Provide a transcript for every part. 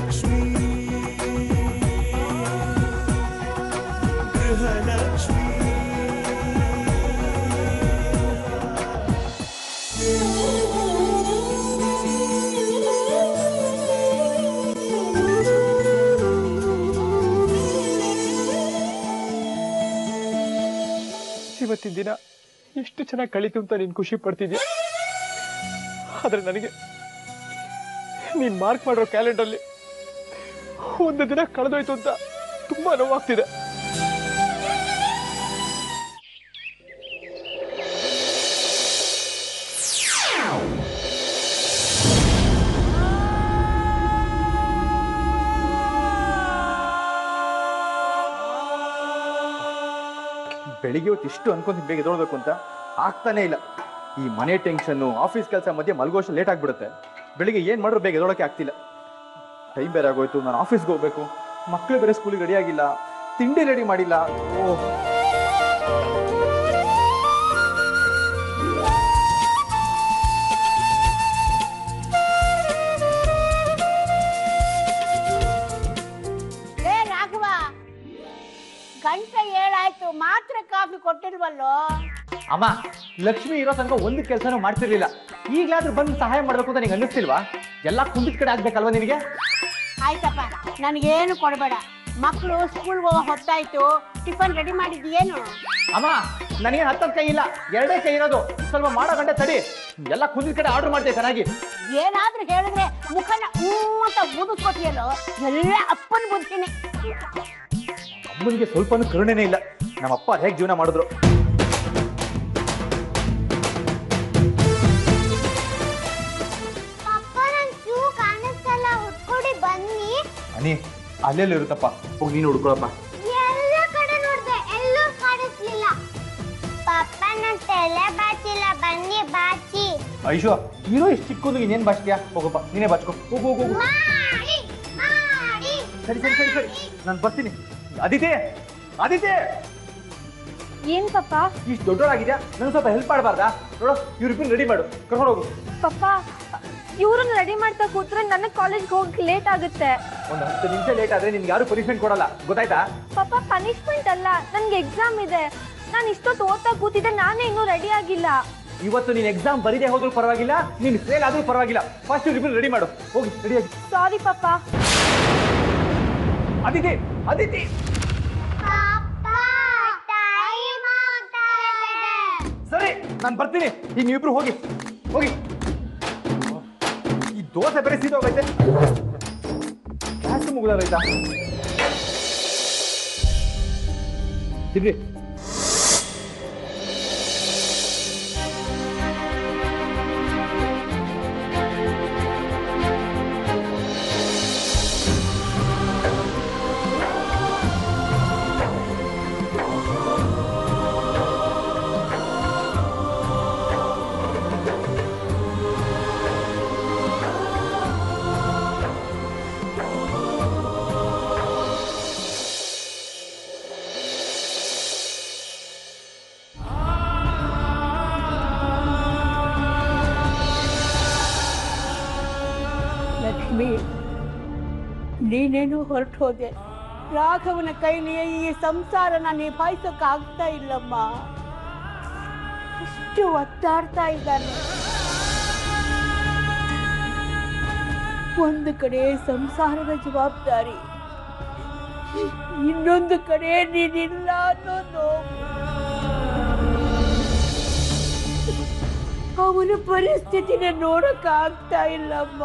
ಗೃಹಲಕ್ಷ್ಮಿ ಗೃಹಲಕ್ಷ್ಮಿ ಇವತ್ತಿನ ದಿನ ಎಷ್ಟು ಚೆನ್ನಾಗಿ ಕಳೀತು ಅಂತ ನೀನು ಖುಷಿ ಪಡ್ತಿದ್ಯಾ ಆದ್ರೆ ನನಗೆ ನೀನ್ ಮಾರ್ಕ್ ಮಾಡಿರೋ ಕ್ಯಾಲೆಂಡರ್ಲಿ ಒಂದು ದಿನ ಕಳೆದೋಯ್ತು ಅಂತ ತುಂಬಾ ನೋವಾಗ್ತಿದೆ ಬೆಳಿಗ್ಗೆ ಹೊತ್ತು ಇಷ್ಟು ಅನ್ಕೊಂತೀನಿ ಬೇಗ ಎದೊಳ್ಬೇಕು ಅಂತ ಆಗ್ತಾನೆ ಇಲ್ಲ ಈ ಮನೆ ಟೆನ್ಷನ್ನು ಆಫೀಸ್ ಕೆಲಸ ಮಧ್ಯೆ ಮಲ್ಗೋಷ್ಟು ಲೇಟ್ ಆಗ್ಬಿಡುತ್ತೆ ಬೆಳಿಗ್ಗೆ ಏನು ಮಾಡಿದ್ರು ಬೇಗ ಎದೊಳಕ್ಕೆ ಆಗ್ತಿಲ್ಲ ಟೈಮ್ ಬೇರೆ ಆಗೋಯ್ತು ನಾನು ಆಫೀಸ್ಗೆ ಹೋಗ್ಬೇಕು ಮಕ್ಕಳು ಬೇರೆ ಸ್ಕೂಲಿಗೆ ರೆಡಿ ಆಗಿಲ್ಲ ತಿಂಡಿ ರೆಡಿ ಮಾಡಿಲ್ಲ ಓ ಏ ರಾಘವ ಗಂಟೆ ಏಳಾಯ್ತು ಮಾತ್ರ ಕಾಫಿ ಕೊಟ್ಟಿಲ್ವಲ್ಲೋ ಅಮ್ಮ ಲಕ್ಷ್ಮಿ ಇರೋ ತನಕ ಒಂದು ಕೆಲಸನೂ ಮಾಡ್ತಿರ್ಲಿಲ್ಲ ಈಗಲಾದ್ರೂ ಬಂದು ಸಹಾಯ ಮಾಡ್ಬೇಕು ಅಂತ ನಿಂಗೆ ಅನ್ನಿಸ್ತಿಲ್ವಾ ಎಲ್ಲ ಕುಂದಿದ ಕಡೆ ಆಗ್ಬೇಕಲ್ವಾ ನಿನಗೆ ಆಯ್ತಪ್ಪ ನನಗೇನು ಕೊಡಬೇಡ ಮಕ್ಕಳು ಸ್ಕೂಲ್ಗೆ ಹೋಗೋ ಹೊತ್ತಾಯ್ತು ಟಿಫನ್ ರೆಡಿ ಮಾಡಿದ್ಯೇನು ಅಮ್ಮ ನನಗೆ ಹತ್ತತ್ತು ಕೈ ಇಲ್ಲ ಎರಡೇ ಕೈ ಇರೋದು ಸ್ವಲ್ಪ ಮಾಡೋ ಗಂಟೆ ತಡಿ ಎಲ್ಲ ಕುಂದಿದ ಕಡೆ ಆರ್ಡರ್ ಮಾಡ್ತೇವೆ ಚೆನ್ನಾಗಿ ಏನಾದ್ರೂ ಹೇಳಿದ್ರೆ ಮುಖನ ಹ್ಞೂ ಅಂತ ಬೂದಿಸ್ಕೊತಿಯಲ್ಲೋ ಎಲ್ಲ ಅಪ್ಪನ ಬುದ್ಧಿನೇ ಅಮ್ಮನಿಗೆ ಸ್ವಲ್ಪನೂ ಕರುಣೆನೇ ಇಲ್ಲ ನಮ್ಮಪ್ಪ ಹೇಗೆ ಜೀವನ ಮಾಡಿದ್ರು ಪಪ್ಪ ನನ್ ಶೂ ಕಾಣಿಸ್ತಲ್ಲ ಹುಡ್ಕೊಡಿ ಬನ್ನಿ ಅನಿ ಅಲ್ಲೆಲ್ಲ ಇರುತ್ತಪ್ಪ ಹೋಗಿ ನೀನು ಹುಡ್ಕೊಳಪ್ಪ ಎಲ್ಲ ಕಡೆ ನೋಡ್ದೆ ಎಲ್ಲೂ ಕಾಣಿಸ್ಲಿಲ್ಲ ಪಪ್ಪ ನನ್ ತಲೆ ಬಾಚಿಲ್ಲ ಬನ್ನಿ ಬಾಚಿ ಐಶು ಇರೋ ಇಷ್ಟು ಚಿಕ್ಕದು ಇನ್ನೇನು ಬಾಚ್ತೀಯಾ ಹೋಗಪ್ಪ ನೀನೇ ಬಾಚ್ಕೊ ಹೋಗು ಹೋಗು ಹೋಗು ಮಾಡಿ ಮಾಡಿ ಸರಿ ಸರಿ ಸರಿ ಸರಿ ನಾನು ಬರ್ತೀನಿ ಅದಿತಿ ಅದಿತಿ ಏನ್ ಪಪ್ಪ ಇಷ್ಟು ದೊಡ್ಡವರಾಗಿದ್ಯಾ ನಂಗೆ ಸ್ವಲ್ಪ ಹೆಲ್ಪ್ ಮಾಡಬಾರ್ದಾ ನೋಡು ಇವ್ರಿಬ್ಬರು ರೆಡಿ ಮಾಡು ಕರ್ಕೊಂಡು ಹೋಗು ಪಪ್ಪ ಇವ್ರನ್ನ ರೆಡಿ ಮಾಡ್ತಾ ಕೂತ್ರೆ ನನಗೆ ಕಾಲೇಜ್ಗೆ ಹೋಗಕ್ಕೆ ಲೇಟ್ ಆಗುತ್ತೆ ಒಂದು ಹತ್ತು ನಿಮಿಷ ಲೇಟ್ ಆದ್ರೆ ನಿನ್ಗೆ ಯಾರು ಪನಿಷ್ಮೆಂಟ್ ಕೊಡಲ್ಲ ಗೊತ್ತಾಯ್ತಾ ಪಾಪ ಪನಿಷ್ಮೆಂಟ್ ಅಲ್ಲ ನನ್ಗೆ ಎಕ್ಸಾಮ್ ಇದೆ ನಾನು ಇಷ್ಟೊತ್ತು ಓದ್ತಾ ಕೂತಿದ್ದೆ ನಾನೇ ಇನ್ನೂ ರೆಡಿ ಆಗಿಲ್ಲ ಇವತ್ತು ನೀನು ಎಕ್ಸಾಮ್ ಬರೀದೇ ಹೋದ್ರೂ ಪರವಾಗಿಲ್ಲ ನೀನು ಫೇಲ್ ಆದ್ರೂ ಪರವಾಗಿಲ್ಲ ಫಸ್ಟ್ ಇವ್ರಿಬ್ಬರು ರೆಡಿ ಮಾಡು ಹೋಗಿ ರೆಡಿ ಆಗಿ ಸಾರಿ ಪಾಪ ಅದಿತಿ ಅದಿತಿ ಪಪ್ಪ ಟೈಮ್ ಆಗ್ತಾ ಇದೆ ಸರಿ ನಾನು ಬರ್ತೀನಿ ಈಗ ನೀವಿಬ್ರು ಹೋಗಿ ಹೋಗಿ ಈ ದೋಸೆ ಬೇರೆ ಸೀದೋಗೈತೆ ಕ್ಲಾಸ್ ಮುಗಿದಾಗೈತಾ ತಿನ್ರಿ ಲಕ್ಷ್ಮಿ ನೀನೇನು ಹೊರಟು ಹೋದೆ ರಾಘವನ ಕೈಲಿ ಈ ಸಂಸಾರನ ನಿಭಾಯಿಸೋಕ್ಕಾಗ್ತಾ ಇಲ್ಲಮ್ಮ ಇಷ್ಟು ಒತ್ತಾಡ್ತಾ ಇದ್ದಾನೆ ಒಂದು ಕಡೆ ಸಂಸಾರದ ಜವಾಬ್ದಾರಿ ಇನ್ನೊಂದು ಕಡೆ ನೀನಿಲ್ಲ ಅನ್ನೋ ನೋವು ಅವನ ಪರಿಸ್ಥಿತಿನ ನೋಡಕ್ಕಾಗ್ತಾ ಇಲ್ಲಮ್ಮ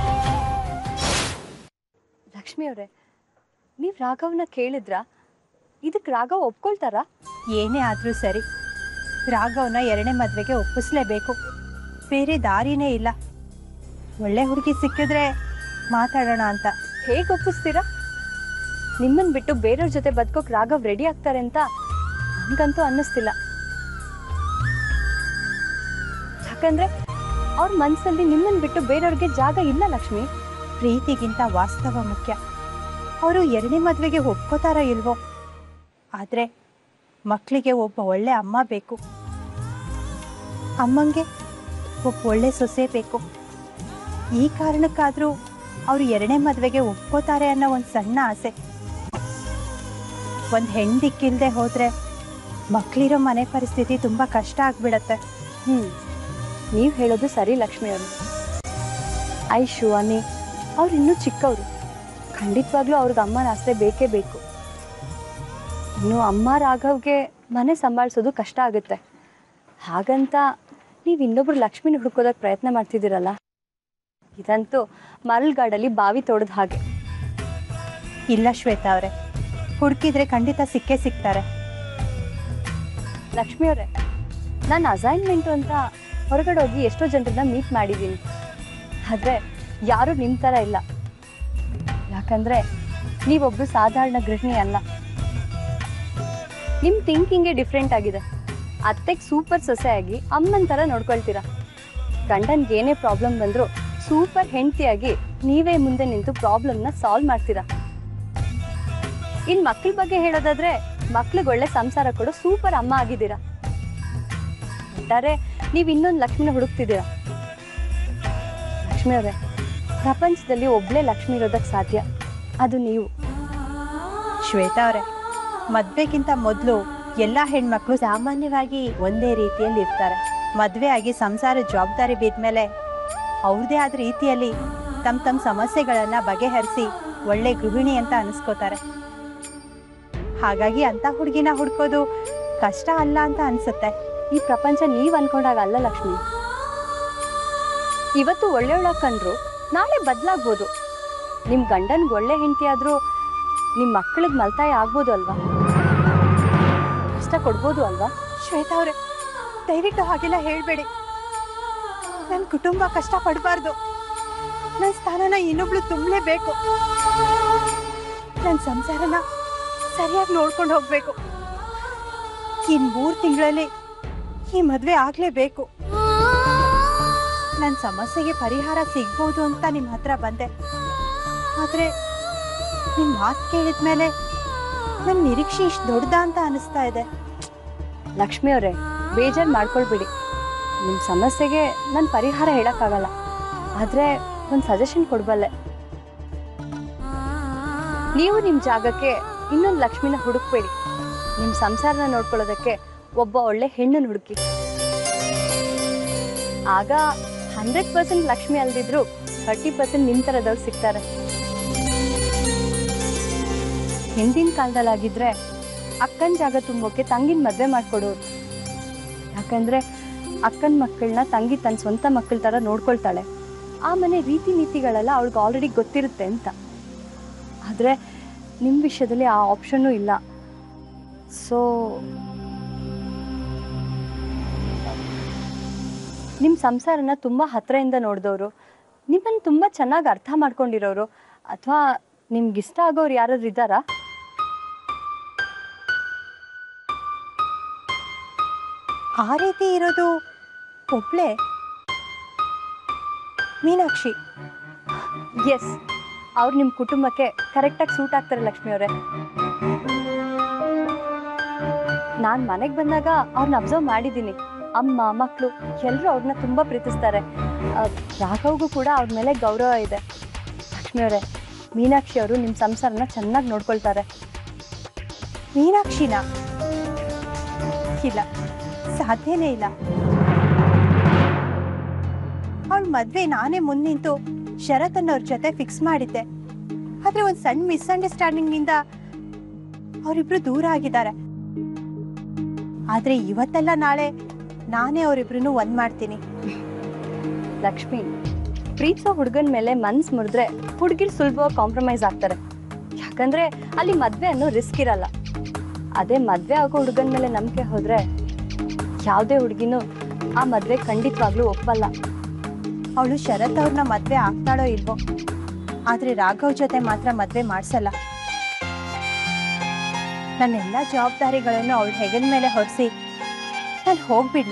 ಲಕ್ಷ್ಮಿ ಅವರೇ ನೀವು ರಾಘವ್ನ ಕೇಳಿದ್ರಾ ಇದಕ್ಕೆ ರಾಘವ್ ಒಪ್ಕೊಳ್ತಾರಾ ಏನೇ ಆದರೂ ಸರಿ ರಾಘವ್ನ ಎರಡನೇ ಮದುವೆಗೆ ಒಪ್ಪಿಸ್ಲೇಬೇಕು ಬೇರೆ ದಾರಿನೇ ಇಲ್ಲ ಒಳ್ಳೆ ಹುಡುಗಿ ಸಿಕ್ಕಿದ್ರೆ ಮಾತಾಡೋಣ ಅಂತ ಹೇಗೆ ಒಪ್ಪಿಸ್ತೀರಾ ನಿಮ್ಮನ್ನ ಬಿಟ್ಟು ಬೇರೆಯವ್ರ ಜೊತೆ ಬದುಕೋಕ್ ರಾಘವ್ ರೆಡಿ ಆಗ್ತಾರೆ ಅಂತ ನನ್ಗಂತೂ ಅನ್ನಿಸ್ತಿಲ್ಲ ಯಾಕಂದ್ರೆ ಅವ್ರ ಮನ್ಸಲ್ಲಿ ನಿಮ್ಮನ್ನ ಬಿಟ್ಟು ಬೇರೆಯವ್ರಿಗೆ ಜಾಗ ಇಲ್ಲ ಲಕ್ಷ್ಮಿ ಪ್ರೀತಿಗಿಂತ ವಾಸ್ತವ ಮುಖ್ಯ ಅವರು ಎರಡನೇ ಮದುವೆಗೆ ಒಪ್ಕೋತಾರೋ ಇಲ್ವೋ ಆದರೆ ಮಕ್ಕಳಿಗೆ ಒಬ್ಬ ಒಳ್ಳೆ ಅಮ್ಮ ಬೇಕು ಅಮ್ಮಂಗೆ ಒಬ್ಬ ಒಳ್ಳೆ ಸೊಸೆ ಬೇಕು ಈ ಕಾರಣಕ್ಕಾದರೂ ಅವರು ಎರಡನೇ ಮದುವೆಗೆ ಒಪ್ಕೋತಾರೆ ಅನ್ನೋ ಒಂದು ಸಣ್ಣ ಆಸೆ ಒಂದು ಹೆಣ್ಣು ದಿಕ್ಕಿಲ್ದೆ ಹೋದರೆ ಮಕ್ಕಳಿರೋ ಮನೆ ಪರಿಸ್ಥಿತಿ ತುಂಬ ಕಷ್ಟ ಆಗ್ಬಿಡತ್ತೆ ಹ್ಮ್ ನೀವು ಹೇಳೋದು ಸರಿ ಲಕ್ಷ್ಮಿ ಅವರು ಐಶು ಅನಿ ಅವ್ರು ಇನ್ನೂ ಚಿಕ್ಕವರು ಖಂಡಿತವಾಗ್ಲೂ ಅವ್ರಿಗೆ ಅಮ್ಮನ ಆಸರೆ ಬೇಕೇ ಬೇಕು ಇನ್ನು ಅಮ್ಮ ರಾಘವ್ಗೆ ಮನೆ ಸಂಭಾಳಿಸೋದು ಕಷ್ಟ ಆಗುತ್ತೆ ಹಾಗಂತ ನೀವು ಇನ್ನೊಬ್ರು ಲಕ್ಷ್ಮಿನ ಹುಡ್ಕೋದಕ್ಕೆ ಪ್ರಯತ್ನ ಮಾಡ್ತಿದ್ದೀರಲ್ಲ ಇದಂತೂ ಮರಳ್ಗಾಡಲ್ಲಿ ಬಾವಿ ತೋಡದ ಹಾಗೆ ಇಲ್ಲ ಶ್ವೇತಾ ಅವರೇ ಹುಡುಕಿದ್ರೆ ಖಂಡಿತ ಸಿಕ್ಕೇ ಸಿಗ್ತಾರೆ ಲಕ್ಷ್ಮಿ ಅವರೇ ನಾನು ಅಸೈನ್ಮೆಂಟು ಅಂತ ಹೊರಗಡೆ ಹೋಗಿ ಎಷ್ಟೋ ಜನರನ್ನ ಮೀಟ್ ಮಾಡಿದ್ದೀನಿ ಆದರೆ ಯಾರೂ ನಿಮ್ಮ ಥರ ಇಲ್ಲ ಯಾಕಂದರೆ ನೀವೊಬ್ಬರು ಸಾಧಾರಣ ಗೃಹಿಣಿ ಅಲ್ಲ ನಿಮ್ಮ ಥಿಂಕಿಂಗೇ ಡಿಫ್ರೆಂಟ್ ಆಗಿದೆ ಅತ್ತೆಗೆ ಸೂಪರ್ ಸೊಸೆಯಾಗಿ ಅಮ್ಮನ ಥರ ನೋಡ್ಕೊಳ್ತೀರಾ ಗಂಡನ್ಗೆ ಏನೇ ಪ್ರಾಬ್ಲಮ್ ಬಂದರೂ ಸೂಪರ್ ಹೆಂಡತಿಯಾಗಿ ನೀವೇ ಮುಂದೆ ನಿಂತು ಪ್ರಾಬ್ಲಮ್ನ ಸಾಲ್ವ್ ಮಾಡ್ತೀರಾ ಇನ್ನು ಮಕ್ಳ ಬಗ್ಗೆ ಹೇಳೋದಾದ್ರೆ ಮಕ್ಳಿಗೆ ಒಳ್ಳೆ ಸಂಸಾರ ಕೊಡೋ ಸೂಪರ್ ಅಮ್ಮ ಆಗಿದ್ದೀರಾ ಒಟ್ಟಾರೆ ನೀವು ಇನ್ನೊಂದು ಲಕ್ಷ್ಮಿನ ಹುಡುಕ್ತಿದ್ದೀರಾ ಲಕ್ಷ್ಮಿ ಅವರೇ ಪ್ರಪಂಚದಲ್ಲಿ ಒಬ್ಳೇ ಲಕ್ಷ್ಮಿ ಇರೋದಕ್ಕೆ ಸಾಧ್ಯ ಅದು ನೀವು ಶ್ವೇತಾ ಅವರೇ ಮದ್ವೆಗಿಂತ ಮೊದಲು ಎಲ್ಲ ಹೆಣ್ಮಕ್ಳು ಸಾಮಾನ್ಯವಾಗಿ ಒಂದೇ ರೀತಿಯಲ್ಲಿ ಇರ್ತಾರೆ ಮದುವೆ ಆಗಿ ಸಂಸಾರ ಜವಾಬ್ದಾರಿ ಬಿದ್ಮೇಲೆ ಅವ್ರದೇ ಆದ ರೀತಿಯಲ್ಲಿ ತಮ್ಮ ತಮ್ಮ ಸಮಸ್ಯೆಗಳನ್ನು ಬಗೆಹರಿಸಿ ಒಳ್ಳೆ ಗೃಹಿಣಿ ಅಂತ ಅನಿಸ್ಕೋತಾರೆ ಹಾಗಾಗಿ ಅಂಥ ಹುಡುಗಿನ ಹುಡ್ಕೋದು ಕಷ್ಟ ಅಲ್ಲ ಅಂತ ಅನ್ಸುತ್ತೆ ಈ ಪ್ರಪಂಚ ನೀವು ಅನ್ಕೊಂಡಾಗ ಅಲ್ಲ ಲಕ್ಷ್ಮಿ ಇವತ್ತು ಒಳ್ಳೆಯವಳಾಗಿ ಕಂಡ್ರು ನಾಳೆ ಬದಲಾಗ್ಬೋದು ನಿಮ್ಮ ಗಂಡನ್ಗೆ ಒಳ್ಳೆ ಹೆಂಡತಿ ಆದರೂ ನಿಮ್ಮ ಮಕ್ಕಳಿಗೆ ಮಲ್ತಾಯ ಆಗ್ಬೋದು ಅಲ್ವಾ ಕಷ್ಟ ಕೊಡ್ಬೋದು ಅಲ್ವಾ ಶ್ವೇತಾ ಅವರೇ ದಯವಿಟ್ಟು ಹಾಗೆಲ್ಲ ಹೇಳಬೇಡಿ ನನ್ನ ಕುಟುಂಬ ಕಷ್ಟ ಪಡಬಾರ್ದು ನನ್ನ ಸ್ಥಾನನ ಇನ್ನೊಬ್ಳು ತುಂಬಲೇಬೇಕು ನನ್ನ ಸಂಸಾರನ ಸರಿಯಾಗಿ ನೋಡ್ಕೊಂಡು ಹೋಗ್ಬೇಕು ಇನ್ ಮೂರು ತಿಂಗಳಲ್ಲಿ ಈ ಮದುವೆ ಆಗಲೇಬೇಕು ನನ್ನ ಸಮಸ್ಯೆಗೆ ಪರಿಹಾರ ಸಿಗ್ಬೋದು ಅಂತ ನಿಮ್ಮ ಹತ್ರ ಬಂದೆ ಆದರೆ ನಿಮ್ಮ ಮಾತು ಕೇಳಿದ್ಮೇಲೆ ನನ್ನ ನಿರೀಕ್ಷೆ ಇಷ್ಟು ದೊಡ್ಡದ ಅಂತ ಅನಿಸ್ತಾ ಇದೆ ಲಕ್ಷ್ಮಿ ಅವರೇ ಬೇಜಾರು ಮಾಡ್ಕೊಳ್ಬೇಡಿ ನಿಮ್ಮ ಸಮಸ್ಯೆಗೆ ನಾನು ಪರಿಹಾರ ಹೇಳೋಕ್ಕಾಗಲ್ಲ ಆದರೆ ಒಂದು ಸಜೆಷನ್ ಕೊಡಬಲ್ಲೆ ನೀವು ನಿಮ್ಮ ಜಾಗಕ್ಕೆ ಇನ್ನೊಂದು ಲಕ್ಷ್ಮಿನ ಹುಡುಕ್ಬೇಡಿ ನಿಮ್ಮ ಸಂಸಾರನ ನೋಡ್ಕೊಳ್ಳೋದಕ್ಕೆ ಒಬ್ಬ ಒಳ್ಳೆ ಹೆಣ್ಣನ್ನು ಹುಡುಕಿ ಆಗ ಹಂಡ್ರೆಡ್ ಪರ್ಸೆಂಟ್ ಲಕ್ಷ್ಮಿ ಅಲ್ದಿದ್ರು ಥರ್ಟಿ ಪರ್ಸೆಂಟ್ ನಿಮ್ಮ ಥರದವ್ರು ಸಿಗ್ತಾರೆ ಹಿಂದಿನ ಕಾಲದಲ್ಲಾಗಿದ್ರೆ ಅಕ್ಕನ ಜಾಗ ತುಂಬೋಕೆ ತಂಗಿನ ಮದುವೆ ಮಾಡ್ಕೊಡೋರು ಯಾಕಂದ್ರೆ ಅಕ್ಕನ ಮಕ್ಕಳನ್ನ ತಂಗಿ ತನ್ನ ಸ್ವಂತ ಮಕ್ಕಳ ಥರ ನೋಡ್ಕೊಳ್ತಾಳೆ ಆ ಮನೆ ರೀತಿ ನೀತಿಗಳೆಲ್ಲ ಅವಳಿಗೆ ಆಲ್ರೆಡಿ ಗೊತ್ತಿರುತ್ತೆ ಅಂತ ಆದರೆ ನಿಮ್ಮ ವಿಷಯದಲ್ಲಿ ಆ ಆಪ್ಷನ್ನೂ ಇಲ್ಲ ಸೊ ನಿಮ್ಮ ಸಂಸಾರನ ತುಂಬ ಹತ್ತಿರದಿಂದ ನೋಡಿದವರು ನಿಮ್ಮನ್ನು ತುಂಬ ಚೆನ್ನಾಗಿ ಅರ್ಥ ಮಾಡ್ಕೊಂಡಿರೋರು ಅಥವಾ ನಿಮ್ಗೆ ಇಷ್ಟ ಆಗೋರು ಯಾರಾದ್ರು ಇದ್ದಾರಾ ಆ ರೀತಿ ಇರೋದು ಒಬ್ಳೆ ಮೀನಾಕ್ಷಿ ಎಸ್ ಅವ್ರು ನಿಮ್ಮ ಕುಟುಂಬಕ್ಕೆ ಕರೆಕ್ಟಾಗಿ ಸೂಟ್ ಆಗ್ತಾರೆ ಲಕ್ಷ್ಮಿ ಅವರೇ ನಾನು ಮನೆಗೆ ಬಂದಾಗ ಅವ್ರನ್ನ ಅಬ್ಸರ್ವ್ ಮಾಡಿದ್ದೀನಿ ಅಮ್ಮ ಮಕ್ಕಳು ಎಲ್ಲರೂ ಅವ್ರನ್ನ ತುಂಬ ಪ್ರೀತಿಸ್ತಾರೆ ಆ, ರಾಘವ್ಗೂ ಕೂಡ ಅವ್ರ ಮೇಲೆ ಗೌರವ ಇದೆ ಲಕ್ಷ್ಮಿ ಅವರೇ ಮೀನಾಕ್ಷಿ ಅವರು ನಿಮ್ಮ ಸಂಸಾರನ ಚೆನ್ನಾಗಿ ನೋಡ್ಕೊಳ್ತಾರೆ ಮೀನಾಕ್ಷಿನ ಇಲ್ಲ ಸಾಧ್ಯನೇ ಇಲ್ಲ ಅವಳ ಮದ್ವೆ ನಾನೇ ಮುಂದಿಂತು ಶರತ್ ಅನ್ನೋರ್ ಜೊತೆ ಫಿಕ್ಸ್ ಮಾಡಿದ್ದೆ ಆದ್ರೆ ಒಂದ್ ಸಣ್ಣ ಮಿಸ್ಅಂಡರ್ಸ್ಟ್ಯಾಂಡಿಂಗ್ ನಿಂದ ಅವರಿಬ್ರು ದೂರ ಆಗಿದ್ದಾರೆ ಆದ್ರೆ ಇವತ್ತೆಲ್ಲ ನಾಳೆ ನಾನೇ ಅವರಿಬ್ರು ಒಂದ್ ಮಾಡ್ತೀನಿ ಲಕ್ಷ್ಮಿ ಪ್ರೀತಿಸೋ ಹುಡುಗನ ಮೇಲೆ ಮನ್ಸು ಮುರಿದ್ರೆ ಹುಡುಗಿರು ಸುಲಭವಾಗಿ ಕಾಂಪ್ರಮೈಸ್ ಆಗ್ತಾರೆ ಯಾಕಂದ್ರೆ ಅಲ್ಲಿ ಮದ್ವೆ ಅನ್ನೋ ರಿಸ್ಕ್ ಇರಲ್ಲ ಅದೇ ಮದ್ವೆ ಆಗೋ ಹುಡುಗನ ಮೇಲೆ ನಂಬಿಕೆ ಹೋದ್ರೆ ಯಾವುದೇ ಹುಡುಗಿನೂ ಆ ಮದ್ವೆ ಖಂಡಿತವಾಗ್ಲೂ ಒಪ್ಪಲ್ಲ ಅವಳು ಶರತ್ ಅವ್ರನ್ನ ಮದ್ವೆ ಆಗ್ತಾಳೋ ಇಲ್ವೋ ಆದ್ರೆ ರಾಘವ್ ಜೊತೆ ಮಾತ್ರ ಮದ್ವೆ ಮಾಡ್ಸಲ್ಲ ನನ್ನೆಲ್ಲ ಜವಾಬ್ದಾರಿಗಳನ್ನು ಅವಳ ಹೆಗಲ ಮೇಲೆ ಹೊರಿಸಿ ನಾನು ಹೋಗ್ಬಿಡ್ಲ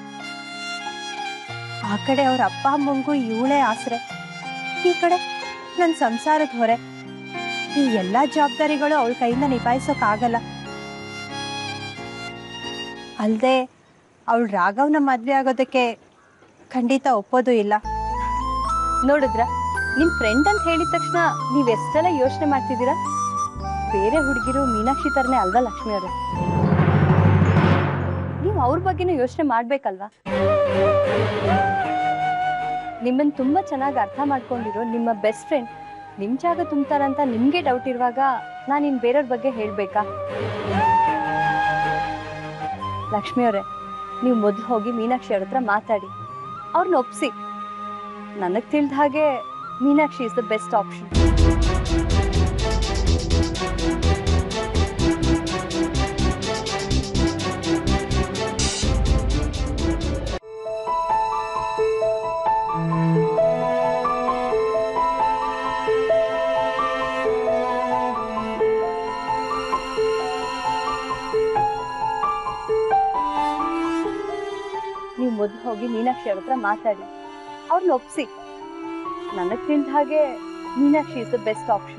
ಆ ಕಡೆ ಅವ್ರ ಅಪ್ಪ ಅಮ್ಮಂಗೂ ಇವಳೇ ಆಸರೆ ಈ ಕಡೆ ನನ್ನ ಸಂಸಾರದ ಹೊರೆ ಈ ಎಲ್ಲ ಜವಾಬ್ದಾರಿಗಳು ಅವಳ ಕೈಯಿಂದ ನಿಭಾಯಿಸೋಕ್ಕಾಗಲ್ಲ ಅಲ್ಲದೆ ಅವಳು ರಾಘವ್ನ ಮದ್ವೆ ಆಗೋದಕ್ಕೆ ಖಂಡಿತ ಒಪ್ಪೋದು ಇಲ್ಲ ನೋಡಿದ್ರ ನಿಮ್ ಫ್ರೆಂಡ್ ಅಂತ ಹೇಳಿದ ತಕ್ಷಣ ನೀವ್ ಎಷ್ಟೆಲ್ಲ ಯೋಚನೆ ಮಾಡ್ತಿದ್ದೀರಾ ಬೇರೆ ಹುಡುಗಿರು ಮೀನಾಕ್ಷಿ ತರನೇ ಅಲ್ವಾ ಲಕ್ಷ್ಮಿ ಅವರು ನೀವು ಅವ್ರ ಬಗ್ಗೆನೂ ಯೋಚನೆ ಮಾಡ್ಬೇಕಲ್ವಾ ನಿಮ್ಮನ್ನ ತುಂಬಾ ಚೆನ್ನಾಗಿ ಅರ್ಥ ಮಾಡ್ಕೊಂಡಿರೋ ನಿಮ್ಮ ಬೆಸ್ಟ್ ಫ್ರೆಂಡ್ ನಿಮ್ ಜಾಗ ತುಂಬ್ತಾರಂತ ನಿಮ್ಗೆ ಡೌಟ್ ಇರುವಾಗ ನಾನು ಇನ್ ಬೇರೆಯವ್ರ ಬಗ್ಗೆ ಹೇಳ್ಬೇಕಾ ಲಕ್ಷ್ಮಿ ಅವರೇ ನೀವು ಮೊದಲು ಹೋಗಿ ಮೀನಾಕ್ಷಿ ಅವ್ರ ಹತ್ರ ಮಾತಾಡಿ ಅವ್ರನ್ನ ಒಪ್ಸಿ ನನಗೆ ತಿಳಿದ ಹಾಗೆ Meenakshi is the best option ನೀವು ಮೊದಲು ಹೋಗಿ ಮೀನಾಕ್ಷಿ ಅವ್ರ ಹತ್ರ ಮಾತಾಡಿ ಅವ್ರನ್ನ ಒಪ್ಸಿ ನನಗೆ ತಿಳಿದ ಹಾಗೆ Meenakshi is the best option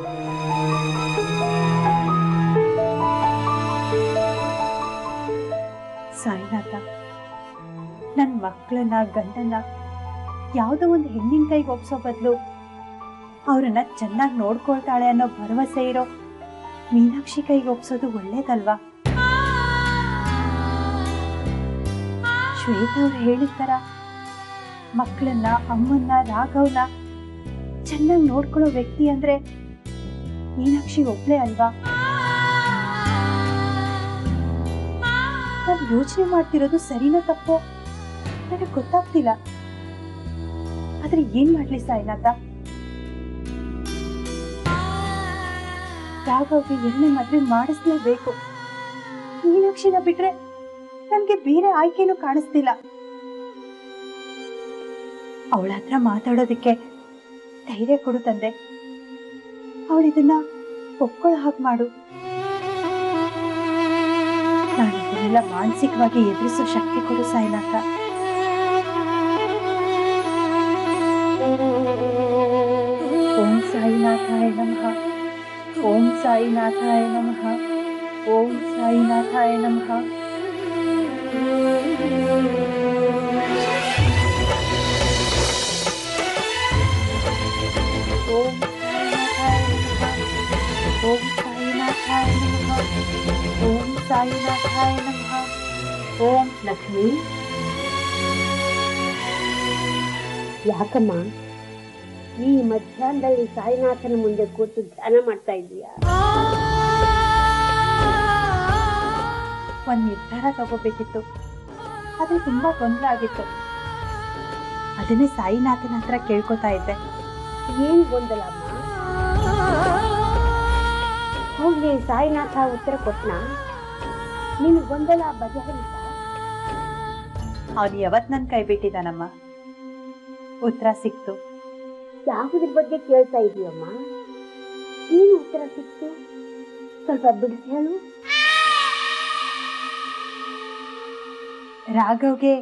Sainatha ನನ್ನ ಮಕ್ಕಳನ್ನ ಗಂಡನ್ನ ಯಾವುದೋ ಒಂದು ಹೆಣ್ಣಿನ ಕೈಗೆ ಒಪ್ಸೋ ಬದಲು ಅವರನ್ನ ಚೆನ್ನಾಗಿ ನೋಡ್ಕೊಳ್ತಾಳೆ ಅನ್ನೋ ಭರವಸೆ ಇರೋ ಮೀನಾಕ್ಷಿ ಕೈಗೆ ಒಪ್ಸೋದು ಒಳ್ಳೇದಲ್ವಾ ಶ್ವೇತ ಅವ್ರು ಹೇಳಿದ ಥರ ಮಕ್ಕಳನ್ನ ಅಮ್ಮನ್ನ ರಾಘವ್ನ ಚೆನ್ನಾಗಿ ನೋಡ್ಕೊಳ್ಳೋ ವ್ಯಕ್ತಿ ಅಂದ್ರೆ ಮೀನಾಕ್ಷಿ ಒಬ್ಳೇ ಅಲ್ವಾ ನಾನು ಯೋಚನೆ ಮಾಡ್ತಿರೋದು ಸರಿನೋ ತಪ್ಪೋ ನನಗೆ ಗೊತ್ತಾಗ್ತಿಲ್ಲ ಆದ್ರೆ ಏನ್ ಮಾಡ್ಲಿ ಸಾಯಿನಾಥ ರಾಘವ್ಗೆ ಎಣ್ಣೆ ಮದ್ವೆ ಮಾಡಿಸ್ಲೇಬೇಕು ಮೀನಾಕ್ಷಿನ ಬಿಟ್ರೆ ನನ್ಗೆ ಬೇರೆ ಆಯ್ಕೆನೂ ಕಾಣಿಸ್ತಿಲ್ಲ ಅವಳ ಹತ್ರ ಮಾತಾಡೋದಕ್ಕೆ ಧೈರ್ಯ ಕೊಡು ತಂದೆ ಅವಳಿದನ್ನ ಒಪ್ಕೊಳ್ಳೋ ಹಾಗೆ ಮಾಡು ನಾನು ಇದನ್ನೆಲ್ಲ ಮಾನಸಿಕವಾಗಿ ಎದುರಿಸೋ ಶಕ್ತಿ ಕೊಡು ಸಾಯಿನಾಥ ಓಂ ಸಾಯಿನಾಥಾಯ ನಮಃ ಓಂ ಸಾಯಿನಾಥಾಯ ನಮಃ ಓಂ ಸಾಯಿನಾಥಾಯ ನಮಃ ಓಂ ಸಾಯಿನಾಥಾಯ ನಮಃ ಓಂ ಸಾಯಿನಾಥಾಯ ನಮಃ ಓಂ ಸಾಯಿನಾಥಾಯ ನಮಃ ಓಂ ಲಕ್ಷ್ಮಿ ಯಾಕಮ್ಮ ಈ ಮಧ್ಯಾಹ್ನದಲ್ಲಿ ಸಾಯಿನಾಥನ ಮುಂದೆ ಕೂತು ಧ್ಯಾನ ಮಾಡ್ತಾ ಇದೀಯಾ ಒಂದು ನಿರ್ಧಾರ ತಗೋಬೇಕಿತ್ತು ಆದ್ರೆ ತುಂಬಾ ತೊಂದರೆ ಆಗಿತ್ತು ಅದನ್ನೇ ಸಾಯಿನಾಥನ ಹತ್ರ ಕೇಳ್ಕೊತಾ ಇದ್ದೆ ಏನ್ ಗೊಂದಲ ಅಮ್ಮ ಹೋಗ್ಲಿ ಸಾಯಿನಾಥ ಉತ್ತರ ಕೊಟ್ನಾ ನಿನ್ ಗೊಂದಲ ಬಗೆಹರಿತ ಅವ್ನು ಯಾವತ್ ನನ್ ಕೈ ಬಿಟ್ಟಿದ್ದಾನಮ್ಮ ಉತ್ತರ ಸಿಕ್ತು ಯಾವುದ್ರ ಬಗ್ಗೆ ಕೇಳ್ತಾ ಇದೀಯಮ್ಮ ಏನು ಉತ್ತರ ಸಿಕ್ತು ಸ್ವಲ್ಪ ಬಿಡಿಸಿ ಹೇಳು ರಾಘವ್ಗೆ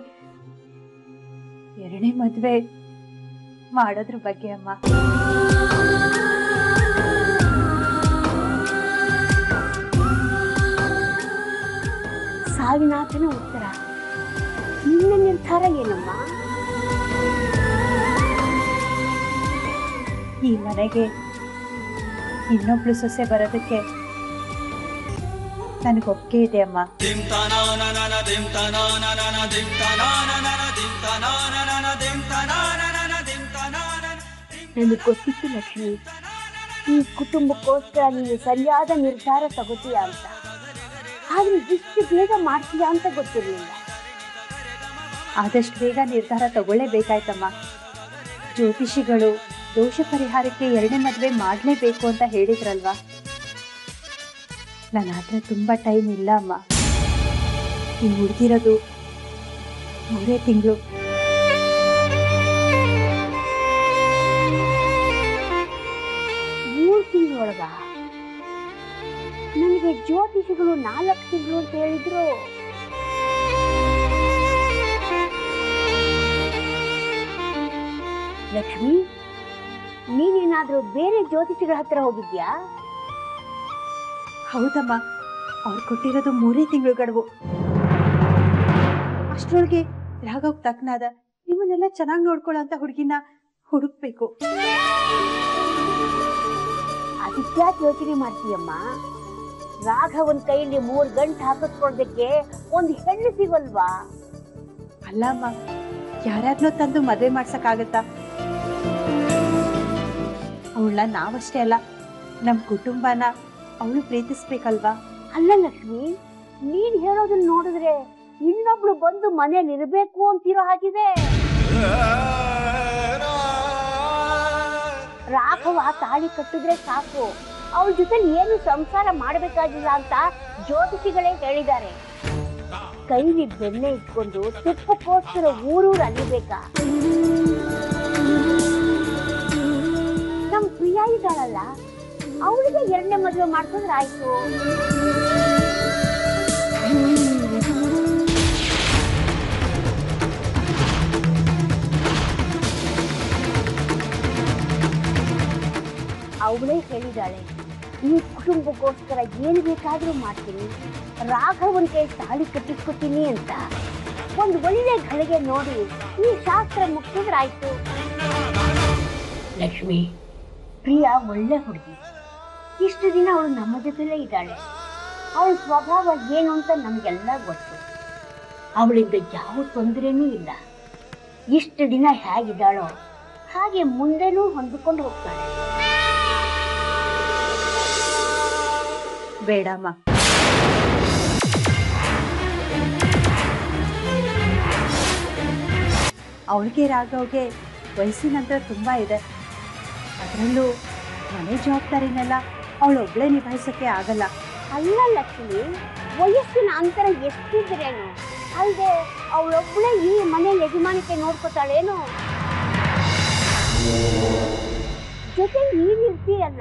ಎರಡನೇ ಮದ್ವೆ ಮಾಡೋದ್ರ ಬಗ್ಗೆ ಅಮ್ಮ ಸಾವಿನಾಥನ ಉತ್ತರ ನಿನ್ನ ನಿರ್ಧಾರ ಏನಮ್ಮ ಈ ಮನೆಗೆ ಇನ್ನೊಬ್ಳು ಸೊಸೆ ಬರೋದಕ್ಕೆ ನನಗೊಪ್ಪಿಗೆ ಇದೆ ಅಮ್ಮ ನನಗೆ ಗೊತ್ತಿತ್ತು ಲಕ್ಷ್ಮಿ ಈ ಕುಟುಂಬಕ್ಕೋಸ್ಕರ ನೀನು ಸರಿಯಾದ ನಿರ್ಧಾರ ತಗೋತೀಯ ಅಂತ ಆದ್ರೆ ಇಷ್ಟು ಬೇಗ ಮಾಡ್ತೀಯ ಅಂತ ಗೊತ್ತಿರಲಿಲ್ಲ ಆದಷ್ಟು ಬೇಗ ನಿರ್ಧಾರ ತಗೊಳ್ಳೇಬೇಕಾಯ್ತಮ್ಮ ಜ್ಯೋತಿಷಿಗಳು ದೋಷ ಪರಿಹಾರಕ್ಕೆ ಎರಡನೇ ಮದುವೆ ಮಾಡಲೇಬೇಕು ಅಂತ ಹೇಳಿದ್ರಲ್ವಾ ನನ್ನ ಹತ್ರ ತುಂಬ ಟೈಮ್ ಇಲ್ಲ ಅಮ್ಮ ನೀವು ಹುಡುಗಿರೋದು ಮೂರೇ ತಿಂಗಳು ಮೂರು ತಿಂಗಳೊಳಗ ನನಗೆ ಜ್ಯೋತಿಷಿಗಳು ನಾಲ್ಕು ತಿಂಗಳು ಅಂತ ಹೇಳಿದ್ರು ಲಕ್ಷ್ಮಿ ನೀನೇನಾದ್ರೂ ಬೇರೆ ಜ್ಯೋತಿಷಿಗಳ ಹತ್ರ ಹೋಗಿದ್ಯಾ ಹೌದಮ್ಮ ಅವ್ರು ಕೊಟ್ಟಿರೋದು ಮೂರೇ ತಿಂಗಳು ಗಡುವು ಅಷ್ಟರೊಳಗೆ ರಾಘವ್ ತಕ್ಕನಾದ ನಿಮ್ಮನ್ನೆಲ್ಲ ಚೆನ್ನಾಗಿ ನೋಡ್ಕೊಳ್ಳೋ ಅಂತ ಹುಡುಗಿನ ಹುಡುಕ್ಬೇಕು ಅದಕ್ಯಾಕೆ ಯೋಚನೆ ಮಾಡ್ತೀಯಮ್ಮ ರಾಘವನ್ ಕೈಯಲ್ಲಿ ಮೂರ್ ಗಂಟು ಹಾಕಿಸ್ಕೊಳ್ದಕ್ಕೆ ಒಂದು ಹೆಣ್ಣು ಸಿಗಲ್ವಾ ಅಲ್ಲ ಅಮ್ಮ ಯಾರ್ಯಾರನ್ನೋ ತಂದು ಮದುವೆ ಮಾಡ್ಸಕ್ಕಾಗತ್ತಾ ಅವಳ ನಾವಷ್ಟೇ ಅಲ್ಲ ನಮ್ಮ ಕುಟುಂಬನ ಅವಳು ಪ್ರೀತಿಸ್ಬೇಕಲ್ವಾ ಅಲ್ಲ ಲಕ್ಷ್ಮಿ ನೀನ್ ಹೇಳೋದನ್ನ ನೋಡಿದ್ರೆ ಇನ್ನೊಬ್ಳು ಬಂದು ಮನೇಲಿ ಇರ್ಬೇಕು ಅಂತಿರೋ ಹಾಗಿದೆ ರಾಘವ ತಾಳಿ ಕಟ್ಟಿದ್ರೆ ಸಾಕು ಅವಳ ಜೊತೆ ಏನು ಸಂಸಾರ ಮಾಡ್ಬೇಕಾಗಿಲ್ಲ ಅಂತ ಜ್ಯೋತಿಷಿಗಳೇ ಹೇಳಿದ್ದಾರೆ ಕೈಲಿ ಬೆಣ್ಣೆ ಇಟ್ಕೊಂಡು ತುಪ್ಪಕ್ಕೋಸ್ಕರ ಊರೂರು ಅಲಿಬೇಕಾ ನಮ್ ಪ್ರಿಯ ಇದ್ದಾಳಲ್ಲ ಅವಳಿಗೆ ಎರಡನೇ ಮದುವೆ ಮಾಡ್ಕೊಂಡ್ರೆ ಆಯ್ತು ಅವಳೇ ಹೇಳಿದಾಳೆ ಈ ಕುಟುಂಬಕ್ಕೋಸ್ಕರ ಏನು ಬೇಕಾದ್ರೂ ಮಾಡ್ತೀನಿ ರಾಘವನ್ ಕೈ ತಾಳಿ ಕಟ್ಟಿಸ್ಕೊತೀನಿ ಅಂತ ಒಂದು ಒಳ್ಳೆ ಗಳಿಗೆ ನೋಡಿ ಈ ಶಾಸ್ತ್ರ ಮುಗಿಸಿದ್ರಾಯ್ತು ಲಕ್ಷ್ಮಿ ಪ್ರಿಯಾ ಒಳ್ಳೆ ಹುಡುಗಿ ಇಷ್ಟು ದಿನ ಅವಳು ನಮ್ಮ ಜೊತೆಲೇ ಇದ್ದಾಳೆ ಅವಳ ಸ್ವಭಾವ ಏನು ಅಂತ ನಮಗೆಲ್ಲ ಗೊತ್ತು ಅವಳಿಂದ ಯಾವ ತೊಂದರೆನೂ ಇಲ್ಲ ಇಷ್ಟು ದಿನ ಹೇಗಿದ್ದಾಳೋ ಹಾಗೆ ಮುಂದೆನೂ ಹೊಂದಿಕೊಂಡು ಹೋಗ್ತಾಳೆ ಬೇಡಮ್ಮ ಅವಳಿಗೆ ರಾಘವ್ಗೆ ವಯಸ್ಸಿನ ನಂತರ ತುಂಬ ಇದೆ ಅದರಲ್ಲೂ ಮನೆ ಜವಾಬ್ದಾರಿನೆಲ್ಲ ಅವಳೊಬ್ಳೇ ನಿಭಾಯಿಸೋಕ್ಕೆ ಆಗಲ್ಲ ಅಲ್ಲ ಲಕ್ಷ್ಮಿ ವಯಸ್ಸಿನ ಅಂತರ ಎಷ್ಟಿದ್ರೇನು ಅಲ್ಲದೆ ಅವಳೊಬ್ಬಳೇ ಈ ಮನೆ ಯಜಮಾನಿಕೆ ನೋಡ್ಕೋತಾಳೇನು ಜೊತೆ ನೀನ್ ಇರ್ತೀಯಲ್ಲ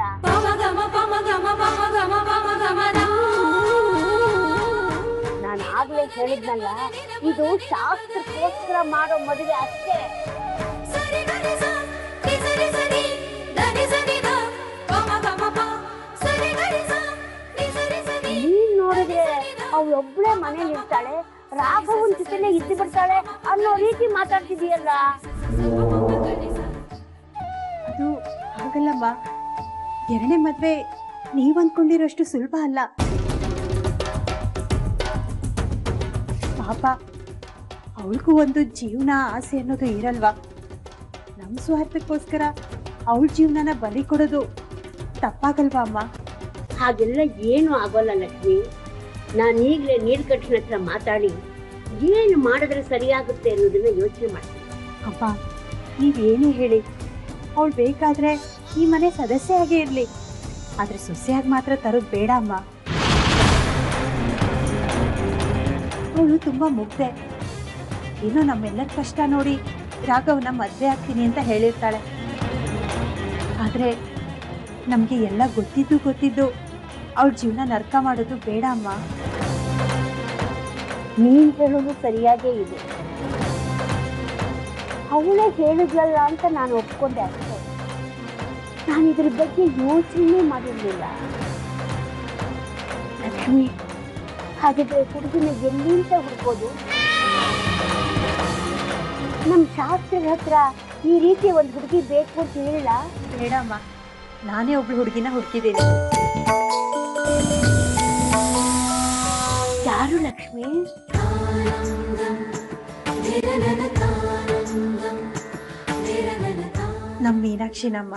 ನಾನು ಆಗ್ಲೇ ಹೇಳಿದ್ನಲ್ಲ ಇದು ಶಾಸ್ತ್ರಕ್ಕೋಸ್ಕರ ಮಾಡೋ ಮದುವೆ ಅಷ್ಟೇ ನೀನ್ ನೋಡಿದ್ರೆ ಅವಳೊಬ್ಳೆ ಮನೇಲಿ ಇರ್ತಾಳೆ ರಾಘವನ್ ಜೊತೆನೆ ಇದ್ದು ಬಿಡ್ತಾಳೆ ಅನ್ನೋ ರೀತಿ ಮಾತಾಡ್ತಿದೀಯಲ್ಲ ಅದು ಹಾಗಲ್ಲಮ್ಮ ಎರಡನೇ ಮದುವೆ ನೀವು ಅಂದ್ಕೊಂಡಿರೋಷ್ಟು ಸುಲಭ ಅಲ್ಲ ಪಾಪ ಅವಳಿಗೂ ಒಂದು ಜೀವನ ಆಸೆ ಅನ್ನೋದು ಇರಲ್ವಾ ನಮ್ಮ ಸ್ವಾರ್ಥಕ್ಕೋಸ್ಕರ ಅವಳ ಜೀವನನ ಬಲಿ ಕೊಡೋದು ತಪ್ಪಾಗಲ್ವಾ ಅಮ್ಮ ಹಾಗೆಲ್ಲ ಏನು ಆಗೋಲ್ಲ ಲಕ್ಷ್ಮಿ ನಾನು ಈಗಲೇ ನೀಲ್ಕಂಠನ ಹತ್ರ ಮಾತಾಡಿ ಏನು ಮಾಡಿದ್ರೆ ಸರಿಯಾಗುತ್ತೆ ಅನ್ನೋದನ್ನ ಯೋಚನೆ ಮಾಡ್ತೀನಿ ಅಮ್ಮ ನೀವೇನೇ ಹೇಳಿ ಅವಳು ಬೇಕಾದ್ರೆ ಈ ಮನೆ ಸದಸ್ಯೆಯಾಗೇ ಇರಲಿ ಆದರೆ ಸೊಸೆಯಾಗಿ ಮಾತ್ರ ತರೋದು ಬೇಡ ಅಮ್ಮ ಅವಳು ತುಂಬ ಮುಗ್ಧೆ ಏನೋ ನಮ್ಮೆಲ್ಲರ ಕಷ್ಟ ನೋಡಿ ರಾಘವ್ನ ಮದುವೆ ಆಗ್ತೀನಿ ಅಂತ ಹೇಳಿರ್ತಾಳೆ ಆದರೆ ನಮಗೆ ಎಲ್ಲ ಗೊತ್ತಿದ್ದು ಗೊತ್ತಿದ್ದು ಅವಳ ಜೀವನ ನರ್ಕ ಮಾಡೋದು ಬೇಡ ಅಮ್ಮ ನೀನ್ ಹೇಳೋದು ಸರಿಯಾಗೇ ಇದೆ ಅವಳೇ ಹೇಳಿದ್ಲಲ್ಲ ಅಂತ ನಾನು ಒಪ್ಕೊಂಡೆ ಅಷ್ಟೇ ನಾನು ಇದ್ರ ಬಗ್ಗೆ ಯೋಚನೆ ಮಾಡಿರ್ಲಿಲ್ಲ ಲಕ್ಷ್ಮಿ ಹಾಗಿದ್ರೆ ಹುಡುಗಿನ ಎಲ್ಲಿಂದ ಹುಡ್ಕೋದು ನಮ್ ಶಾಸ್ತ್ರದ ಹತ್ರ ಈ ರೀತಿ ಒಂದು ಹುಡುಗಿ ಬೇಕು ಅಂತ ಹೇಳಿಲ್ಲ ಬೇಡ ಅಮ್ಮ ನಾನೇ ಒಬ್ಳು ಹುಡುಗಿನ ಹುಡುಕಿದ್ದೀನಿ ಯಾರು ಲಕ್ಷ್ಮಿ ನಮ್ಮ ಮೀನಾಕ್ಷಿನಮ್ಮ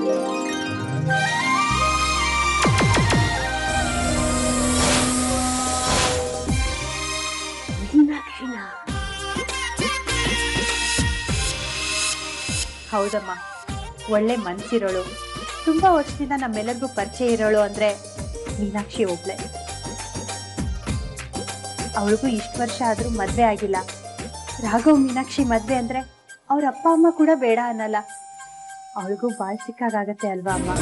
ಮೀನಾಕ್ಷಿನ ಹೌದಮ್ಮ ಒಳ್ಳೆ ಮನ್ಸಿರೋಳು ತುಂಬ ವರ್ಷದಿಂದ ನಮ್ಮೆಲ್ಲರಿಗೂ ಪರಿಚಯ ಇರೋಳು ಅಂದರೆ ಮೀನಾಕ್ಷಿ ಒಬ್ಳೆ ಅವಳಿಗೂ ಇಷ್ಟು ವರ್ಷ ಆದರೂ ಮದುವೆ ಆಗಿಲ್ಲ ರಾಘವ್ ಮೀನಾಕ್ಷಿ ಮದುವೆ ಅಂದರೆ ಅವ್ರ ಅಪ್ಪ ಅಮ್ಮ ಕೂಡ ಬೇಡ ಅನ್ನಲ್ಲ ಅವಳಿಗೂ ಭಾಳ ಸಿಕ್ಕಾಗತ್ತೆ ಅಲ್ವಾ ಅಮ್ಮ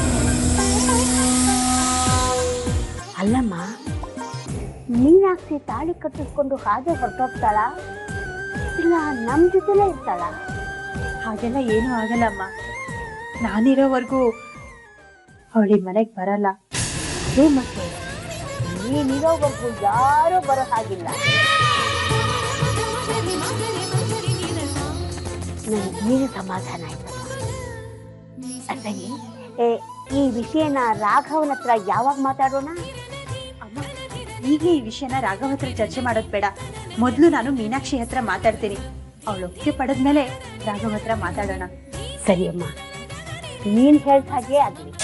ಅಲ್ಲಮ್ಮ ಮೀನಾಕ್ಷಿ ತಾಳಿ ಕಟ್ಟಿಸ್ಕೊಂಡು ಹಾಗೆ ಹೊರಟೋಗ್ತಾಳ ಇಲ್ಲ ನಮ್ಮ ಜೊತೆಲೇ ಇರ್ತಾಳ ಹಾಗೆಲ್ಲ ಏನೂ ಆಗಲ್ಲಮ್ಮ ನಾನಿರೋವರೆಗೂ ಅವಳಿ ಮನೆಗೆ ಬರಲ್ಲ ಅದೇ ಮತ್ತೆ ನೀನಿರೋವರೆಗೂ ಯಾರೂ ಬರೋ ಹಾಗಿಲ್ಲ ನನಗೇನು ಸಮಾಧಾನ ಆಯ್ತಮ್ಮ ಅತ್ತಗೆ ಏ, ಈ ವಿಷಯನ ರಾಘವನ ಹತ್ರ ಯಾವಾಗ ಮಾತಾಡೋಣ ಅಮ್ಮ ಈಗಲೇ ಈ ವಿಷಯನ ರಾಘವ್ ಹತ್ರ ಚರ್ಚೆ ಮಾಡೋದು ಬೇಡ ಮೊದಲು ನಾನು ಮೀನಾಕ್ಷಿ ಹತ್ರ ಮಾತಾಡ್ತೀನಿ ಅವಳು ಒಪ್ಪಿಗೆ ಪಡೆದ್ಮೇಲೆ ರಾಘವ್ ಹತ್ರ ಮಾತಾಡೋಣ ಸರಿಯಮ್ಮ ನೀನ್ ಹೇಳ್ದ ಹಾಗೆ ಆಗ್ಲಿ